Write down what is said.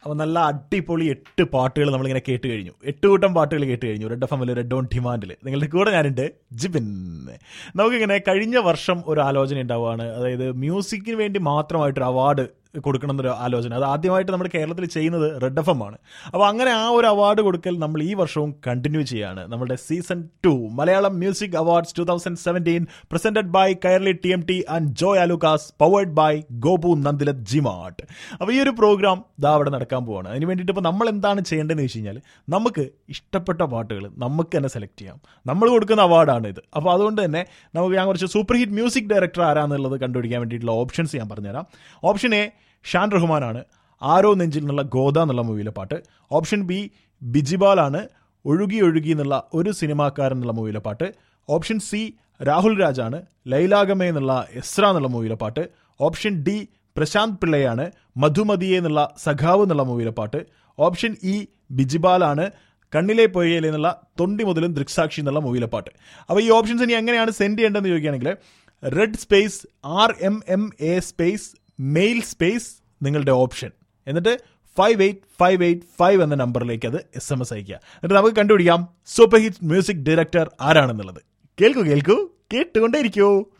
അപ്പോൾ നല്ല അടിപൊളി എട്ട് പാട്ടുകൾ നമ്മളിങ്ങനെ കേട്ട് കഴിഞ്ഞു എട്ട് കൂട്ടം പാട്ടുകൾ കേട്ട് കഴിഞ്ഞു റെഡ് എഫ് എമ്മിൽ റെഡ് ഓൺ ഡിമാൻഡിൽ നിങ്ങളുടെ കൂടെ ഞാനുണ്ട് ജിബിൻ നമുക്കിങ്ങനെ കഴിഞ്ഞ വർഷം ഒരു ആലോചന ഉണ്ടാവുകയാണ് അതായത് മ്യൂസിക്കിന് വേണ്ടി മാത്രമായിട്ടൊരു അവാർഡ് കൊടുക്കണം എന്നൊരു ആലോചന അത് ആദ്യമായിട്ട് നമ്മുടെ കേരളത്തിൽ ചെയ്യുന്നത് റെഡ് എഫ് എം ആണ് അപ്പോൾ അങ്ങനെ ആ ഒരു അവാർഡ് കൊടുക്കൽ നമ്മൾ ഈ വർഷവും കണ്ടിന്യൂ ചെയ്യാണ് നമ്മുടെ season two Malayalam music awards two thousand seventeen presented by Kairali T M T and Joy Alukkas powered by Gopu Nandilath G Mart അപ്പോൾ ഈ ഒരു പ്രോഗ്രാം ദാ അവിടെ നടക്കാൻ പോവാണ് അതിന് വേണ്ടിയിട്ട് ഇപ്പോൾ നമ്മൾ എന്താണ് ചെയ്യേണ്ടതെന്ന് വെച്ച് കഴിഞ്ഞാൽ നമുക്ക് ഇഷ്ടപ്പെട്ട പാട്ടുകൾ നമുക്ക് തന്നെ സെലക്ട് ചെയ്യാം നമ്മൾ കൊടുക്കുന്ന അവാർഡാണ് ഇത് അപ്പോൾ അതുകൊണ്ട് തന്നെ നമുക്ക് ഞാൻ കുറച്ച് സൂപ്പർ ഹിറ്റ് മ്യൂസിക് ഡയറക്ടർ ആരാന്നുള്ളത് കണ്ടുപിടിക്കാൻ വേണ്ടിയിട്ടുള്ള ഓപ്ഷൻസ് ഞാൻ പറഞ്ഞുതരാം ഓപ്ഷൻ എ ഷാൻ റഹ്മാനാണ് ആരോ നെഞ്ചിൽ നിന്നുള്ള ഗോദ എന്നുള്ള മൂവിയിലെ പാട്ട് ഓപ്ഷൻ ബി ബിജിബാലാണ് ഒഴുകി ഒഴുകി എന്നുള്ള ഒരു സിനിമാക്കാരൻ എന്നുള്ള മൂവിയിലെ പാട്ട് ഓപ്ഷൻ സി രാഹുൽ രാജാണ് ലൈലാഗമേ എന്നുള്ള എസ്ര എന്നുള്ള മൂവിയിലെ പാട്ട് ഓപ്ഷൻ ഡി പ്രശാന്ത് പിള്ളയാണ് മധുമതിയെ എന്നുള്ള സഖാവ് എന്നുള്ള മൂവിയിലെ പാട്ട് ഓപ്ഷൻ ഇ ബിജിബാലാണ് കണ്ണിലെ പൊയ്യൽ എന്നുള്ള തൊണ്ടി മുതലും ദൃക്സാക്ഷി എന്നുള്ള മൂവിയിലെ പാട്ട് അപ്പോൾ ഈ ഓപ്ഷൻസ് ഇനി എങ്ങനെയാണ് സെൻഡ് ചെയ്യേണ്ടതെന്ന് ചോദിക്കുകയാണെങ്കിൽ red space R M M A space mail space നിങ്ങളുടെ ഓപ്ഷൻ എന്നിട്ട് five eight five eight five എന്ന നമ്പറിലേക്ക് അത് എസ് എം എസ് അയക്കുക എന്നിട്ട് നമുക്ക് കണ്ടുപിടിക്കാം സൂപ്പർ ഹിറ്റ് മ്യൂസിക് ഡയറക്ടർ ആരാണെന്നുള്ളത് കേൾക്കൂ കേൾക്കൂ കേട്ടുകൊണ്ടേയിരിക്കൂ